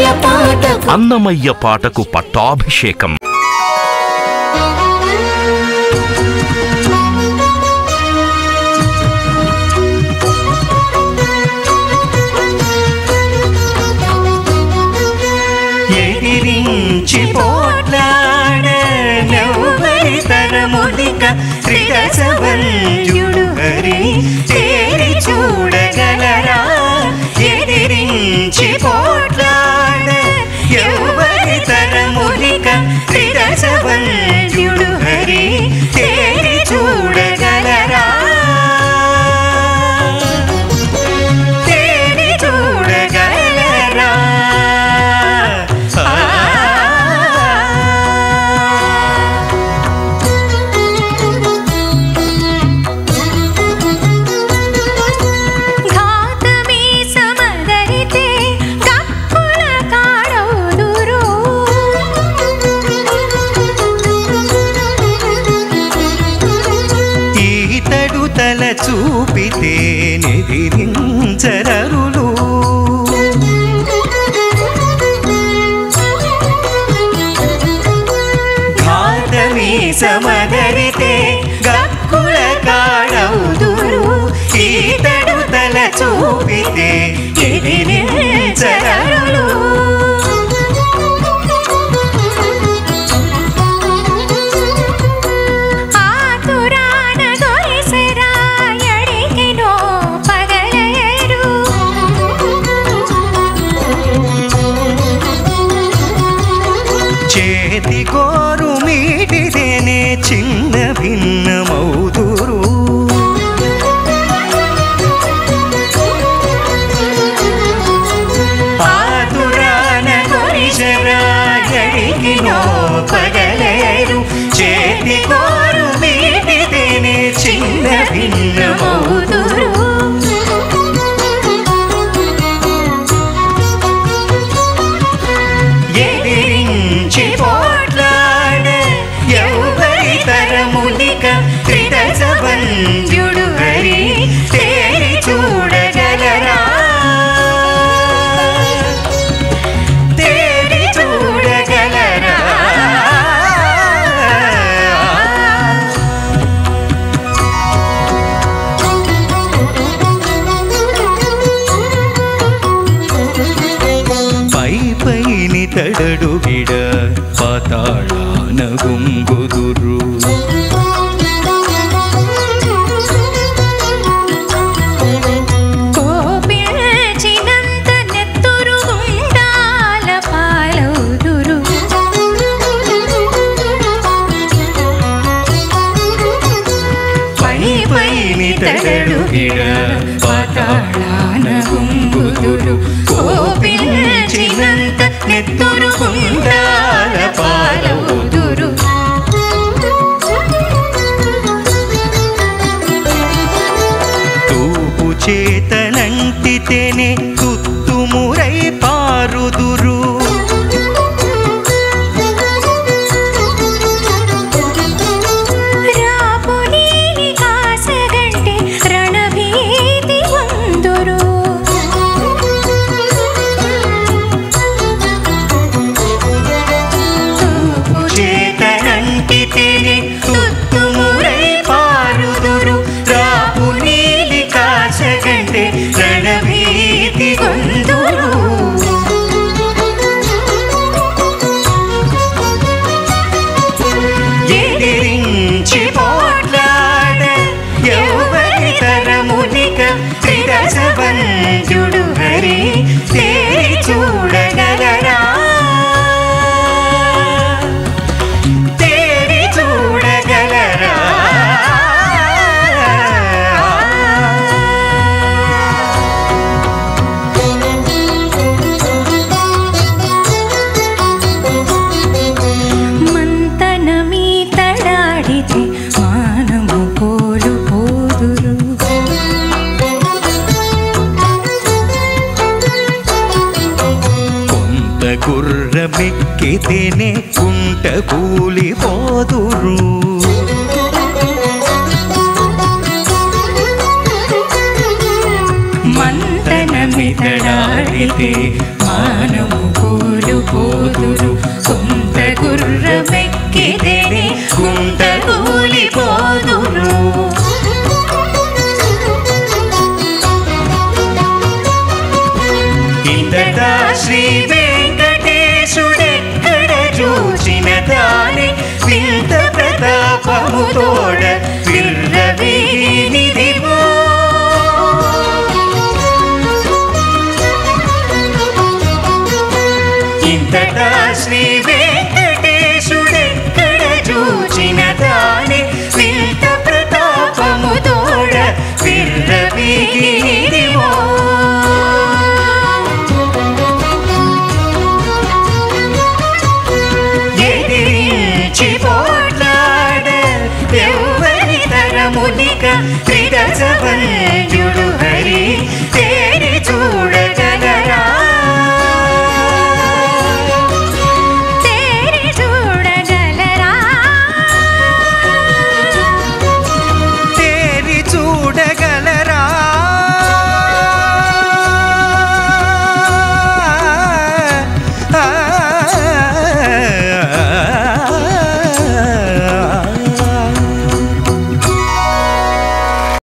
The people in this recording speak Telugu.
పాటకు అన్నమయ్య పాటకు పట్టాభిషేకం ఎదిరించి పోట్లాడ నవ్వరి తరములిక త్రిదశవంజుడు హరి తేరి చూడగలరా ఎదిరించి పోట్లాడ ఎవ్వరి తరములిక త్రిదశవంజుడు హరి తేరి చూడగలరా తేరి చూడగలరా ఘాతమే సమదరితే గక్కుల కాడౌదురు ఈతడు తల చూపితే నిధిరించరరులు ఘాతమీ సమదరితే గక్కుల కాడౌదురు ఈతడు తల చూపితే ఎదిరించరరులు ఆతురాన దొరిసెరా ఎడికినో పగలేరు చేతి కోరు మీటిదేనే చిన్న భిన్నమౌదురు ఆతురాన కొరిశరాగడికి నో పగలేరు చేతి కోరు మీటిదేనే చిన్న భిన్నమౌదురు ఎదిరించి పోట్లాడ ఎవ్వరి తరములిక త్రిదశవంజుడు హరి తేరి చూడగలరా తేరి చూడగలరా పై పైని తడడు గిడ పాతాళాన గుంగుదురు కోపిల్చినంత నెత్తురు గుండాల పాలౌదురు పై పైని తడడు గిడ పాతాళాన గుంగుదురు కోపించినంత నెత్తురు గుండాల పాలవుదురు తూపు చేతనంటితేనే తుత్తుమురై పారుదురు రాపు నీలి కాసగంటే రణభీతి వందురు తూపు చేతనంటితేనే తుత్తుమురై పారుదురు రాపు నీలి కాసగంటే రణభీతి గొందురు ఎదిరించి పోట్లాడ ఎవరి తరమునిక త్రిదశవంజుడు హరి తేరి చూడగలరా తేరి చూడగలరా మంతనమీ తడాడితే మానము పోలు పోదురు కొంత గుర్రమెక్కితేనే కుంట కూలిపోదురు మంతనమితడాడితే మా మానము పోలు పోదురు కుంత గుర్రమెక్కితేనే కుంత కూలిపోదురు ఇంతటా శ్రీ వెంకటేశుడెక్కడ చూచిన తానే వింత ప్రతాపము తోడ విర్రవీనిదివో ఇంతటా శ్రీ వెంకటేశుడెక్కడ